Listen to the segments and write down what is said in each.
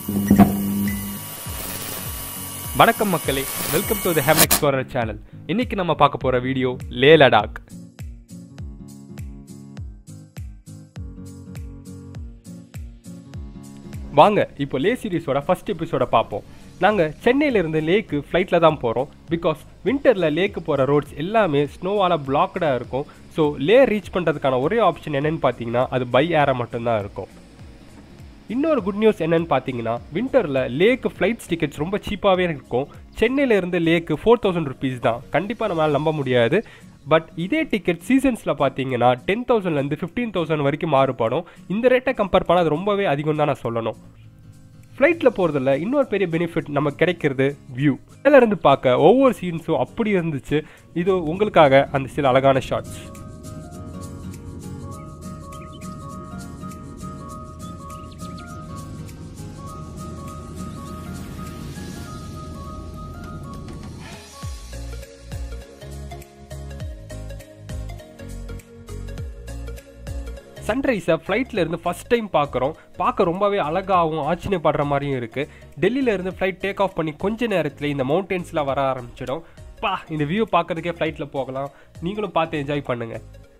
வணக்கம் மக்களே welcome to the Hem explorer channel இன்னைக்கு நம்ம பார்க்க போற வீடியோ லே லடாக் வாங்க இப்போ லே சீரிஸோட ஃபர்ஸ்ட் எபிசோட பார்ப்போம் நாங்கள் சென்னையிலேருந்து லேக்கு ஃப்ளைட்டில் தான் போகிறோம் பிகாஸ் வின்டரில் லேக்கு போகிற ரோட்ஸ் எல்லாமே ஸ்னோவால் பிளாக்டாக இருக்கும் ஸோ லே ரீச் பண்ணுறதுக்கான ஒரே ஆப்ஷன் என்னன்னு பார்த்தீங்கன்னா அது பை ஏரை மட்டும்தான் இருக்கும் இன்னொரு குட் நியூஸ் என்னன்னு பார்த்தீங்கன்னா வின்டரில் லேக்கு ஃப்ளைட்ஸ் டிக்கெட்ஸ் ரொம்ப சீப்பாகவே இருக்கும் சென்னையில இருந்து லேக்கு ஃபோர் தௌசண்ட் ருபீஸ் தான் கண்டிப்பாக நம்மளால் நம்ப முடியாது பட் இதே டிக்கெட் சீசன்ஸில் பார்த்தீங்கன்னா டென் தௌசண்ட்லேருந்து ஃபிஃப்டீன் தௌசண்ட் வரைக்கும் மாறுபடும் இந்த ரேட்டை கம்பேர் பண்ணால் அது ரொம்பவே அதிகம் தான் நான் சொல்லணும் ஃப்ளைட்டில் போகிறதுல இன்னொரு பெரிய பெனிஃபிட் நமக்கு கிடைக்கிறது வியூ மேலே இருந்து பார்க்க ஒவ்வொரு சீன்ஸும் அப்படி இருந்துச்சு இது உங்களுக்காக அந்த சில அழகான ஷார்ட்ஸ் சன்ரைஸை ஃப்ளைட்டில் இருந்து ஃபஸ்ட் டைம் பார்க்குறோம் பார்க்க ரொம்பவே அழகாகவும் ஆச்சரியப்படுற மாதிரியும் இருக்குது டெல்லியில இருந்து ஃப்ளைட் டேக் ஆஃப் பண்ணி கொஞ்ச நேரத்தில் இந்த மவுண்டென்ஸ்லாம் வர ஆரம்பிச்சிடும் பா இந்த வியூ பார்க்கறதுக்கே ஃப்ளைட்டில் போகலாம் நீங்களும் பார்த்து என்ஜாய் பண்ணுங்கள்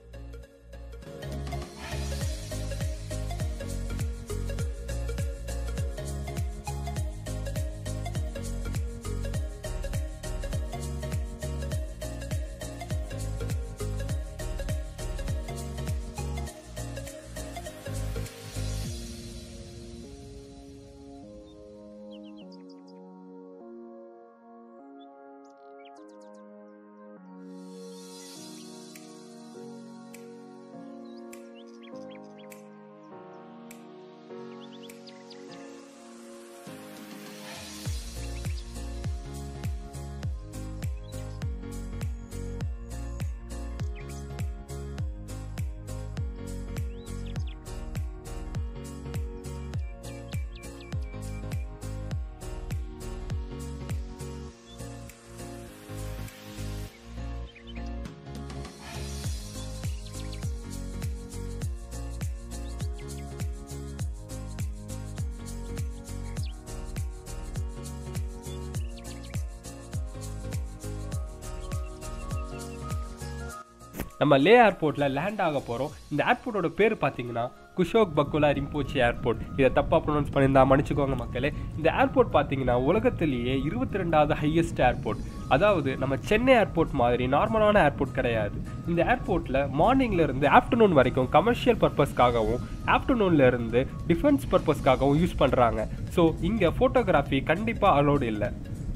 நம்ம லே ஏர்போர்ட்டில் லேண்ட் ஆக போகிறோம் இந்த ஏர்போர்ட்டோட பேர் பார்த்தீங்கன்னா குஷோக் பக்குலா ரிம்போச்சி ஏர்போர்ட் இதை தப்பாக ப்ரொனவுன்ஸ் பண்ணியிருந்தா மன்னிச்சுக்கோங்க மக்களே இந்த ஏர்போர்ட் பார்த்தீங்கன்னா உலகத்திலேயே இருபத்தி ரெண்டாவது ஹையஸ்ட் ஏர்போர்ட் அதாவது நம்ம சென்னை ஏர்போர்ட் மாதிரி நார்மலான ஏர்போர்ட் கிடையாது இந்த ஏர்போர்ட்டில் மார்னிங்ல இருந்து ஆஃப்டர்நூன் வரைக்கும் கமர்ஷியல் பர்பஸ்க்காகவும் ஆஃப்டர்நூன்ல இருந்து டிஃபென்ஸ் பர்பஸ்க்காகவும் யூஸ் பண்ணுறாங்க ஸோ இங்கே ஃபோட்டோகிராஃபி கண்டிப்பாக அலோடு இல்லை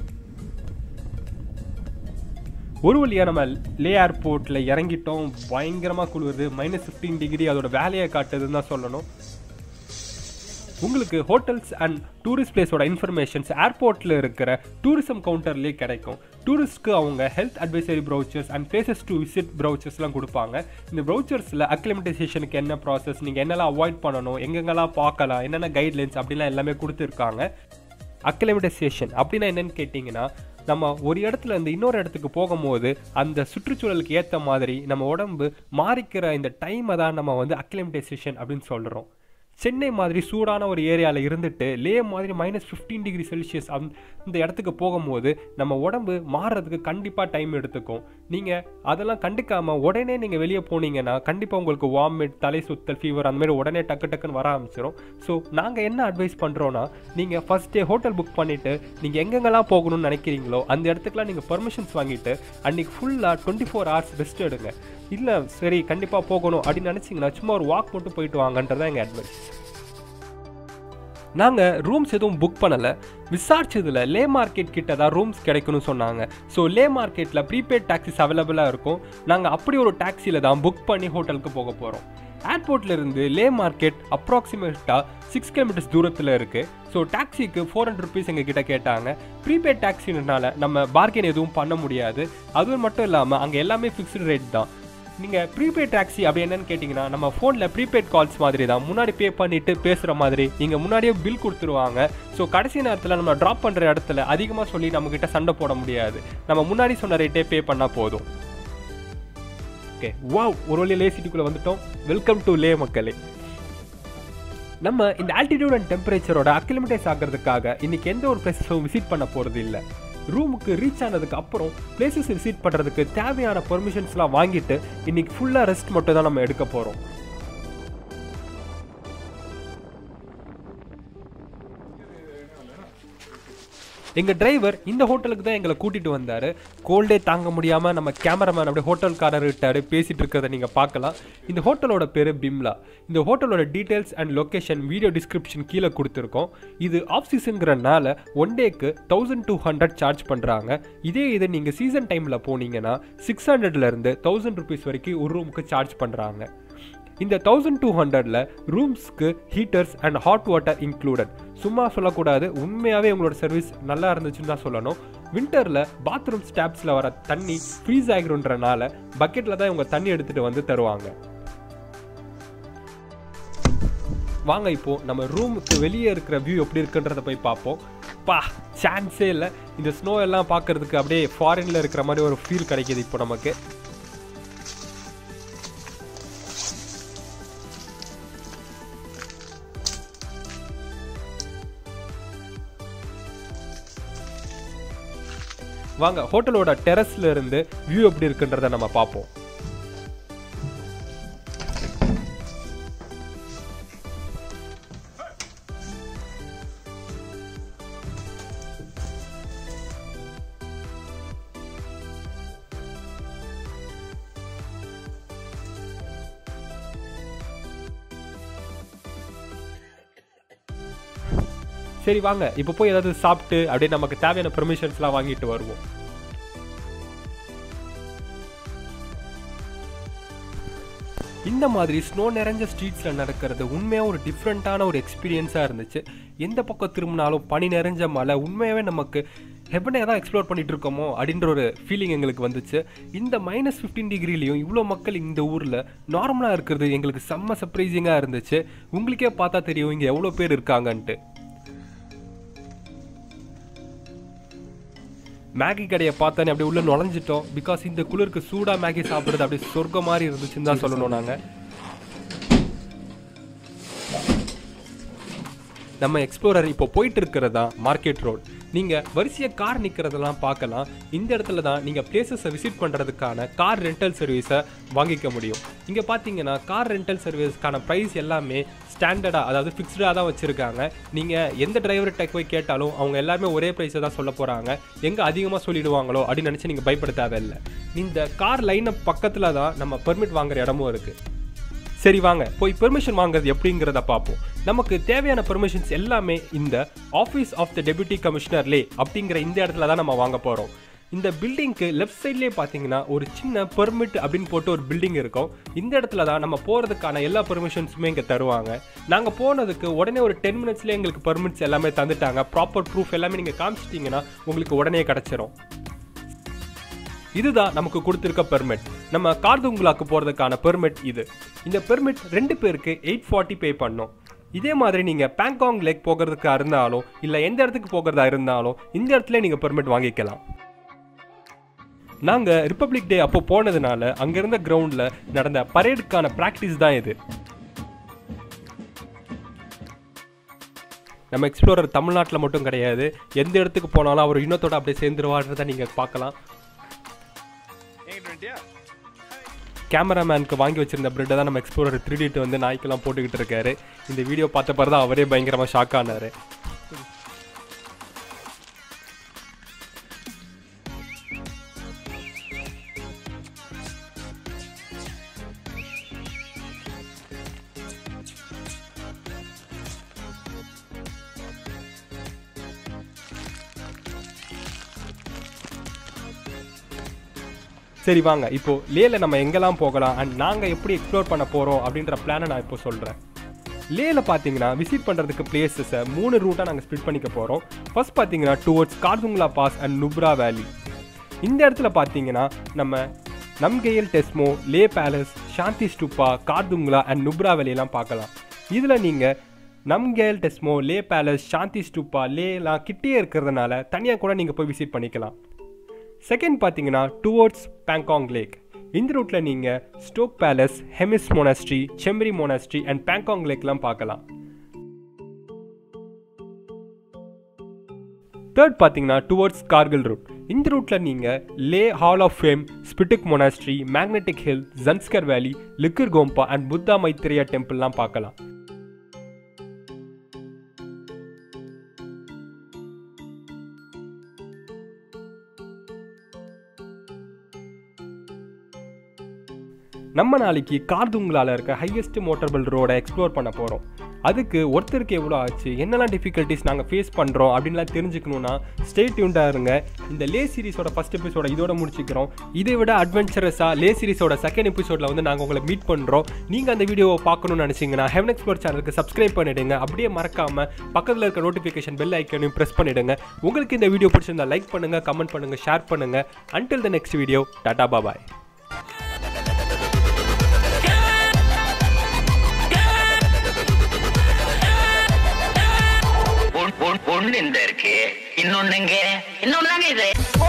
ஒரு வழியாக நம்ம லே ஏர்போர்ட்டில் இறங்கிட்டோம் பயங்கரமாக குளிருது மைனஸ் ஃபிஃப்டீன் டிகிரி அதோட வேலையை காட்டுதுன்னு தான் சொல்லணும் உங்களுக்கு ஹோட்டல்ஸ் அண்ட் டூரிஸ்ட் பிளேஸோட இன்ஃபர்மேஷன்ஸ் ஏர்போர்ட்டில் இருக்கிற டூரிசம் கவுண்டர்லேயே கிடைக்கும் டூரிஸ்ட்க்கு அவங்க health advisory brochures and places to visit ப்ரௌச்சர்ஸ்லாம் கொடுப்பாங்க இந்த ப்ரௌச்சர்ஸில் அக்லிமெண்டைசேஷனுக்கு என்ன ப்ராசஸ் நீங்கள் என்னெல்லாம் அவாய்ட் பண்ணணும் எங்கெங்கெல்லாம் பார்க்கலாம் என்னென்ன கைட்லைன்ஸ் அப்படிலாம் எல்லாமே கொடுத்துருக்காங்க அக்லிமெண்டைசேஷன் அப்படின்னா என்னன்னு கேட்டிங்கன்னா நம்ம ஒரு இடத்துல இருந்து இன்னொரு இடத்துக்கு போகும்போது அந்த சுற்றுச்சூழலுக்கு ஏற்ற மாதிரி நம்ம உடம்பு மாறிக்கிற இந்த டைமை தான் நம்ம வந்து அக்லிமெண்டைசேஷன் அப்படின்னு சொல்கிறோம் சென்னை மாதிரி சூடான ஒரு ஏரியாவில் இருந்துட்டு லே மாதிரி மைனஸ் ஃபிஃப்டீன் டிகிரி செல்சியஸ் அந் இந்த இடத்துக்கு போகும்போது நம்ம உடம்பு மாறுறதுக்கு கண்டிப்பாக டைம் எடுத்துக்கும் நீங்கள் அதெல்லாம் கண்டுக்காமல் உடனே நீங்கள் வெளியே போனீங்கன்னா கண்டிப்பாக உங்களுக்கு வாமிட் தலை சுத்தல் ஃபீவர் அந்த மாதிரி உடனே டக்கு டக்குன்னு வர ஆரம்பிச்சிடும் ஸோ நாங்கள் என்ன அட்வைஸ் பண்ணுறோன்னா நீங்கள் ஃபஸ்ட் டே ஹோட்டல் புக் பண்ணிவிட்டு நீங்கள் எங்கெங்கெல்லாம் போகணும்னு நினைக்கிறீங்களோ அந்த இடத்துக்குலாம் நீங்கள் பர்மிஷன்ஸ் வாங்கிட்டு அன்றைக்கி ஃபுல்லாக டுவெண்ட்டி ஃபோர் ஹவர்ஸ் ரெஸ்ட் எடுங்க இல்லை சரி கண்டிப்பாக போகணும் அப்படின்னு நினச்சிங்கன்னா சும்மா ஒரு வாக் மட்டும் போயிட்டு வாங்கன்றது தான் எங்கள் அட்வைஸ் நாங்கள் ரூம்ஸ் எதுவும் புக் பண்ணலை விசாரிச்சதில் லே மார்க்கெட் கிட்ட தான் ரூம்ஸ் கிடைக்கும்னு சொன்னாங்க ஸோ லே மார்க்கெட்டில் ப்ரீபெய்ட் டாக்ஸிஸ் அவைலபிளாக இருக்கும் நாங்கள் அப்படி ஒரு டாக்ஸியில் தான் புக் பண்ணி ஹோட்டலுக்கு போக போகிறோம் ஏர்போர்ட்ல இருந்து லே மார்க்கெட் அப்ராக்சிமேட்டாக சிக்ஸ் கிலோமீட்டர்ஸ் தூரத்தில் இருக்குது ஸோ டாக்ஸிக்கு ஃபோர் ஹண்ட்ரட் ருபீஸ் எங்கள் கிட்ட கேட்டாங்க ப்ரீபெய்ட் டாக்ஸினால நம்ம பார்கென் எதுவும் பண்ண முடியாது அதுவும் மட்டும் இல்லாமல் அங்கே எல்லாமே ஃபிக்ஸ்டு ரேட் தான் நீங்கள் ப்ரீபெய்ட் டாக்ஸி அப்படி என்னன்னு கேட்டிங்கன்னா நம்ம ஃபோனில் ப்ரீபெய்ட் கால்ஸ் மாதிரி தான் முன்னாடி பே பண்ணிவிட்டு பேசுகிற மாதிரி நீங்கள் முன்னாடியே பில் கொடுத்துருவாங்க ஸோ கடைசி நேரத்தில் நம்ம ட்ராப் பண்ணுற இடத்துல அதிகமாக சொல்லி நம்மக்கிட்ட சண்டை போட முடியாது நம்ம முன்னாடி சொன்ன ரேட்டே பே பண்ணால் போதும் ஓகே வாவ் ஒரு வழி லே சிட்டிக்குள்ளே வந்துட்டோம் வெல்கம் டு லே மக்களே நம்ம இந்த ஆல்டிடியூட் அண்ட் டெம்பரேச்சரோட அக்லிமடைஸ் ஆகிறதுக்காக இன்னைக்கு எந்த ஒரு பிளேஸஸும் விசிட் பண்ண போகிறது இல்லை ரூமுக்கு ரீச் ஆனதுக்கு அப்புறம் பிளேசஸ் விசிட் பண்ணுறதுக்கு தேவையான பெர்மிஷன்ஸ்லாம் வாங்கிட்டு இன்னைக்கு ஃபுல்லாக ரெஸ்ட் மட்டும் தான் நம்ம எடுக்க போகிறோம் எங்கள் டிரைவர் இந்த ஹோட்டலுக்கு தான் எங்களை கூட்டிகிட்டு வந்தார் கோல்டே தாங்க முடியாமல் நம்ம கேமராமேன் அப்படியே ஹோட்டல்காரர் விட்டாரு பேசிகிட்டு இருக்கிறத நீங்கள் பார்க்கலாம் இந்த ஹோட்டலோட பேர் பிம்லா இந்த ஹோட்டலோட details and location video description கீழே கொடுத்துருக்கோம் இது ஆஃப் சீசனுங்கிறனால ஒன் டேக்கு தௌசண்ட் டூ ஹண்ட்ரட் சார்ஜ் பண்ணுறாங்க இதே இது நீங்கள் சீசன் டைமில் போனீங்கன்னா சிக்ஸ் ஹண்ட்ரட்லேருந்து தௌசண்ட் ருபீஸ் வரைக்கும் ஒரு ரூமுக்கு சார்ஜ் பண்ணுறாங்க இந்த தௌசண்ட் டூ ஹண்ட்ரட்ல ரூம்ஸ்க்கு heaters and hot water included சும்மா சொல்லக்கூடாது உண்மையாகவே உங்களோட சர்வீஸ் நல்லா இருந்துச்சுன்னு தான் சொல்லணும் வின்டரில் பாத்ரூம் ஸ்டாப்ஸில் வர தண்ணி ஃப்ரீஸ் ஆகிருன்றனால பக்கெட்டில் தான் இவங்க தண்ணி எடுத்துகிட்டு வந்து தருவாங்க வாங்க இப்போ நம்ம ரூமுக்கு வெளியே இருக்கிற வியூ எப்படி இருக்குன்றத போய் பார்ப்போம் பா சான்ஸே இல்லை இந்த ஸ்னோ எல்லாம் பார்க்கறதுக்கு அப்படியே ஃபாரின்ல இருக்கிற மாதிரி ஒரு ஃபீல் கிடைக்கிது இப்போ நமக்கு வாங்க ஹோட்டலோட டெரஸ்ல இருந்து வியூ எப்படி இருக்குன்றத நம்ம பார்ப்போம் சரி வாங்க இப்போ போய் ஏதாவது சாப்பிட்டு அப்படியே நமக்கு தேவையான பெர்மிஷன்ஸ்லாம் வாங்கிட்டு வருவோம் இந்த மாதிரி ஸ்னோ நிறைஞ்ச ஸ்ட்ரீட்ஸில் நடக்கிறது உண்மையாக ஒரு டிஃப்ரெண்ட்டான ஒரு எக்ஸ்பீரியன்ஸாக இருந்துச்சு எந்த பக்கம் திரும்பினாலும் பனி நிறைஞ்ச மலை உண்மையாகவே நமக்கு ஹெவனை தான் எக்ஸ்ப்ளோர் பண்ணிட்டு இருக்கோமோ அப்படின்ற ஒரு ஃபீலிங் எங்களுக்கு வந்துச்சு இந்த மைனஸ் ஃபிஃப்டீன் டிகிரிலையும் இவ்வளோ மக்கள் இந்த ஊரில் நார்மலாக இருக்கிறது எங்களுக்கு செம்ம சர்ப்ரைசிங்காக இருந்துச்சு உங்களுக்கே பார்த்தா தெரியும் இங்கே எவ்வளோ பேர் இருக்காங்கன்ட்டு மேகி கடையை பார்த்தோன்னே அப்படியே உள்ள நுழைஞ்சிட்டோம் பிகாஸ் இந்த குளிருக்கு சூடா மேகி சாப்பிடுறது அப்படியே சொர்க்க மாதிரி இருந்துச்சுன்னு தான் சொல்லணும் நாங்க நம்ம எக்ஸ்ப்ளோரர் இப்போ போயிட்டு இருக்கிறதா மார்க்கெட் ரோட் நீங்க வரிசையா கார் நிக்கிறதெல்லாம் பார்க்கலாம் இந்த இடத்துல தான் நீங்க பிளேசஸை விசிட் பண்றதுக்கான கார் ரெண்டல் சர்வீஸை வாங்கிக்க முடியும் இங்க பாத்தீங்கன்னா கார் ரெண்டல் சர்வீஸ்க்கான ப்ரைஸ் எல்லாமே ஸ்டாண்டர்டா அதாவது ஃபிக்ஸ்டாக தான் வச்சிருக்காங்க நீங்க எந்த டிரைவர்கிட்ட போய் கேட்டாலும் அவங்க எல்லாருமே ஒரே ப்ரைஸை தான் சொல்ல போறாங்க எங்க அதிகமாக சொல்லிடுவாங்களோ அப்படின்னு நினைச்சு நீங்க பயப்பட தேவையில்லை இந்த கார் லைனை பக்கத்துல தான் நம்ம பெர்மிட் வாங்குற இடமும் இருக்கு சரி வாங்க போய் பெர்மிஷன் வாங்குறது எப்படிங்கிறத பார்ப்போம் நமக்கு தேவையான பெர்மிஷன்ஸ் எல்லாமே இந்த office of the deputy commissioner Leh அப்படிங்கிற இந்த இடத்துல தான் நம்ம வாங்க போகிறோம் இந்த பில்டிங்க்கு லெஃப்ட் சைட்லேயே பார்த்தீங்கன்னா ஒரு சின்ன பெர்மிட் அப்படின்னு போட்டு ஒரு பில்டிங் இருக்கும் இந்த இடத்துல தான் நம்ம போகிறதுக்கான எல்லா பெர்மிஷன்ஸுமே இங்கே தருவாங்க நாங்கள் போனதுக்கு உடனே ஒரு டென் மினிட்ஸ்லேயே எங்களுக்கு பெர்மிட்ஸ் எல்லாமே தந்துட்டாங்க ப்ராப்பர் ப்ரூஃப் எல்லாமே நீங்கள் காமிச்சிட்டிங்கன்னா உங்களுக்கு உடனே கிடச்சிரும் இதுதான் நமக்கு கொடுத்துருக்க பெர்மிட் நம்ம கார்துங்குலாக்கு போகிறதுக்கான பெர்மிட் இது இந்த பெர்மிட் ரெண்டு பேருக்கு எயிட் ஃபார்ட்டி பே பண்ணோம் இதே மாதிரி நீங்கள் பேங்காங் லேக் போகிறதுக்கா இருந்தாலும் இல்லை எந்த இடத்துக்கு போகிறதா இருந்தாலும் இந்த இடத்துல நீங்கள் பெர்மிட் வாங்கிக்கலாம் நாங்கள் ரிப்பப்ளிக் டே அப்போ போனதுனால அங்கே இருந்த கிரவுண்டில் நடந்த பரேடுக்கான ப்ராக்டிஸ் தான் இது நம்ம எக்ஸ்ப்ளோரர் தமிழ்நாட்டில் மட்டும் கிடையாது எந்த இடத்துக்கு போனாலும் அவர் இன்னத்தோட அப்படியே சேர்ந்துருவான்றதை நீங்கள் பார்க்கலாம் கேமராமேனுக்கு வாங்கி வச்சிருந்த பிரெட்டை தான் நம்ம எக்ஸ்ப்ளோரர் திருடிட்டு வந்து நாய்க்கெல்லாம் போட்டுக்கிட்டு இருக்காரு இந்த வீடியோ பார்த்த பிறகு தான் அவரே பயங்கரமாக ஷாக் ஆனாரு சரி வாங்க இப்போ லேல நம்ம எங்கெல்லாம் போகலாம் அண்ட் நாங்கள் எப்படி எக்ஸ்ப்ளோர் பண்ண போகிறோம் அப்படின்ற பிளானை நான் இப்போ சொல்கிறேன் லேல பார்த்தீங்கன்னா விசிட் பண்ணுறதுக்கு பிளேசஸை மூணு ரூட்டாக நாங்கள் ஸ்ப்ளிட் பண்ணிக்க போகிறோம் ஃபர்ஸ்ட் பார்த்தீங்கன்னா towards Khardungla pass and Nubra valley இந்த இடத்துல பார்த்தீங்கன்னா நம்ம நம்கெயல் டெஸ்மோ லே பேலஸ் சாந்தி ஸ்டூப்பா கார்துங்லா அண்ட் நுப்ரா வேலியெல்லாம் பார்க்கலாம் இதில் நீங்கள் நம்கேல் டெஸ்மோ லே பேலஸ் சாந்தி ஸ்டூப்பா லேலாம் கிட்டே இருக்கிறதுனால தனியாக கூட நீங்கள் போய் விசிட் பண்ணிக்கலாம் செகண்ட் பார்த்தீங்கன்னா டுவோர்ட்ஸ் பேங்காங் லேக் இந்த ரூட்டில் நீங்கள் Stok palace Hemis monastery Chemrey monastery and Pangong லேக்லாம் பார்க்கலாம் தேர்ட் பார்த்தீங்கன்னா டுவர்ட்ஸ் கார்கில் ரூட் இந்த ரூட்டில் நீங்கள் Leh hall of fame Spituk monastery magnetic hill Zanskar valley Likir Gompa and Buddha Maitreya டெம்பிள்லாம் பார்க்கலாம் நம்ம நாளைக்கு கார்துங்களால இருக்க ஹையஸ்ட் மோட்டர்பிள் ரோடை எக்ஸ்ப்ளோர் பண்ண போகிறோம் அதுக்கு ஒருத்தருக்கு எவ்வளோ ஆச்சு என்னெல்லாம் டிஃபிகல்ட்டிஸ் நாங்கள் ஃபேஸ் பண்ணுறோம் அப்படின்லாம் தெரிஞ்சுக்கணுன்னா ஸ்டேட் டியூண்டாக இருங்க இந்த லே சீரிஸோட ஃபஸ்ட் எபிசோட இதோட முடிச்சுக்கிறோம் இதை விட அட்வென்ச்சரஸாக லே சீரிஸோட செகண்ட் எபிசோடில் வந்து நாங்கள் உங்களை மீட் பண்ணுறோம் நீங்கள் அந்த வீடியோவை பார்க்கணும்னு நினச்சிங்கன்னா ஹெவன் எக்ஸ்ப்ளோர் சேனலுக்கு சப்ஸ்கிரைப் பண்ணிடுங்க அப்படியே மறக்காமல் பக்கத்தில் இருக்க நோட்டிஃபிகேஷன் பெல் ஐக்கனையும் ப்ரெஸ் பண்ணிடுங்க உங்களுக்கு இந்த வீடியோ பிடிச்சிருந்தா லைக் பண்ணுங்கள் கமெண்ட் பண்ணுங்கள் ஷேர் பண்ணுங்கள் அன்டில் த நெக்ஸ்ட் வீடியோ டாடா பாபாய் ஒன்- ஒன்- ஒண்ணு இந்த இருக்கு இன்னொன்னுங்க இன்னொன்னு இது